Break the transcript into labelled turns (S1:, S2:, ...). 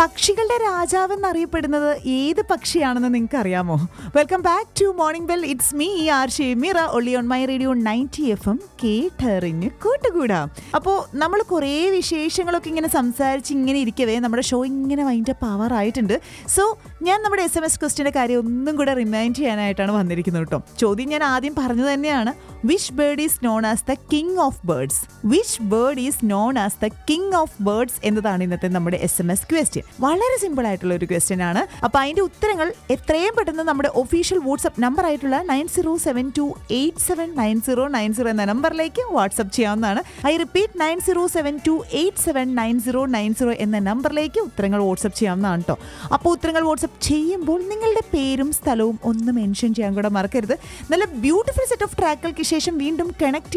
S1: പക്ഷികളുടെ രാജാവ് എന്നറിയപ്പെടുന്നത് ഏത് പക്ഷിയാണെന്ന് നിങ്ങൾക്ക് അറിയാമോ welcome back to morning bell it's me R Shemeera only on my radio ninety F M കേട്ടറിഞ്ഞ് കൂട്ടുകൂടാം അപ്പോൾ നമ്മൾ കുറേ വിശേഷങ്ങളൊക്കെ ഇങ്ങനെ സംസാരിച്ച് ഇങ്ങനെ ഇരിക്കവേ നമ്മുടെ ഷോ ഇങ്ങനെ വൈൻഡ് പവർ ആയിട്ടുണ്ട് സോ ഞാൻ നമ്മുടെ എസ് എം എസ് ക്വസ്റ്റിൻ്റെ കാര്യം ഒന്നും കൂടെ റിമൈൻഡ് ചെയ്യാനായിട്ടാണ് വന്നിരിക്കുന്നത് കേട്ടോ ചോദ്യം ഞാൻ ആദ്യം പറഞ്ഞു തന്നെയാണ് which bird is known as the king of birds which bird is known as the king of birds എന്നതാണ് ഇന്നത്തെ നമ്മുടെ എസ് എം എസ് ക്വസ്റ്റ്യൻ വളരെ സിമ്പിൾ ആയിട്ടുള്ള ഒരു ക്വസ്റ്റ്യൻ ആണ് അപ്പൊ അതിന്റെ ഉത്തരങ്ങൾ എത്രയും പെട്ടെന്ന് നമ്മുടെ ഒഫീഷ്യൽ വാട്സ്ആപ്പ് നമ്പർ ആയിട്ടുള്ള nine zero seven two eight seven nine zero nine zero എന്ന നമ്പറിലേക്ക് വാട്സ്ആപ്പ് ചെയ്യാവുന്നതാണ് I repeat nine zero seven two eight seven nine zero nine zero എന്ന നമ്പറിലേക്ക് ഉത്തരങ്ങൾ വാട്സ്ആപ്പ് ചെയ്യാവുന്നതാണ് കേട്ടോ അപ്പോൾ ഉത്തരങ്ങൾ വാട്സ്ആപ്പ് ചെയ്യുമ്പോൾ നിങ്ങളുടെ പേരും സ്ഥലവും ഒന്ന് മെൻഷൻ ചെയ്യാൻ കൂടെ മറക്കരുത് നല്ല ബ്യൂട്ടിഫുൾ സെറ്റ് ഓഫ് ട്രാക്കുകൾക്ക് ശേഷം വീണ്ടും കണക്ട്